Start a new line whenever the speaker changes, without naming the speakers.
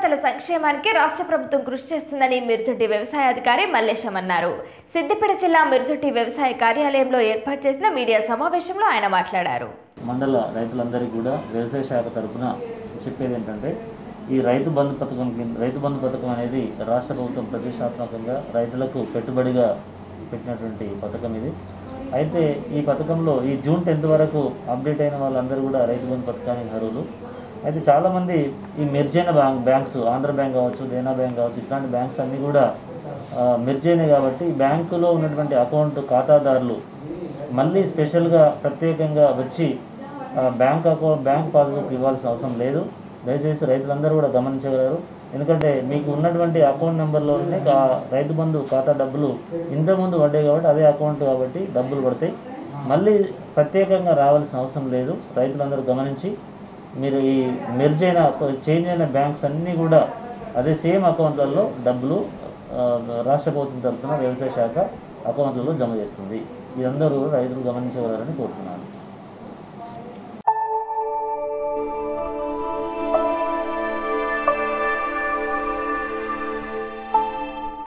అన్నదాతల సంక్షేమానికి రాష్ట్ర ప్రభుత్వం కృషి చేస్తుందని మిర్జుటి వ్యవసాయ అధికారి మల్లేశం అన్నారు సిద్దిపేట జిల్లా మిర్జుటి వ్యవసాయ కార్యాలయంలో ఏర్పాటు చేసిన మీడియా సమావేశంలో ఆయన మాట్లాడారు
మండల రైతులందరికీ కూడా వ్యవసాయ శాఖ తరఫున చెప్పేది ఏంటంటే ఈ రైతు బంధు పథకం కింద రైతు బంధు పథకం అనేది రాష్ట్ర ప్రభుత్వం ప్రతిష్టాత్మకంగా రైతులకు పెట్టుబడిగా పెట్టినటువంటి పథకం ఇది అయితే ఈ పథకంలో ఈ జూన్ టెన్త్ వరకు అప్డేట్ అయిన వాళ్ళందరూ కూడా రైతు బంధు పథకానికి అర్హులు అయితే చాలామంది ఈ మెర్జైన బ్యాంక్ బ్యాంక్స్ ఆంధ్ర బ్యాంక్ కావచ్చు దేనా బ్యాంక్ కావచ్చు ఇట్లాంటి బ్యాంక్స్ అన్నీ కూడా ఆ, మెర్జ్ అయినాయి కాబట్టి బ్యాంకులో ఉన్నటువంటి అకౌంట్ ఖాతాదారులు మళ్ళీ స్పెషల్గా ప్రత్యేకంగా వచ్చి ఆ, బ్యాంక్ అకౌంట్ బ్యాంక్ పాస్బుక్ ఇవ్వాల్సిన అవసరం లేదు దయచేసి రైతులందరూ కూడా గమనించగలరు ఎందుకంటే మీకు ఉన్నటువంటి అకౌంట్ నెంబర్లోనే కా- రైతు బంధు ఖాతా డబ్బులు ఇంతకుముందు పడ్డాయి కాబట్టి అదే అకౌంట్ కాబట్టి డబ్బులు పడతాయి మళ్ళీ ప్రత్యేకంగా రావాల్సిన అవసరం లేదు రైతులందరూ గమనించి మీరు ఈ మెర్జ్ అయిన చేంజ్ అయిన బ్యాంక్స్ అన్నీ కూడా అదే సేమ్ అకౌంట్లలో డబ్బులు ఆ, రాష్ట్ర ప్రభుత్వం తరఫున వ్యవసాయ శాఖ అకౌంట్లలో జమ చేస్తుంది ఇదందరూ రైతులు గమనించగలరని కోరుతున్నాను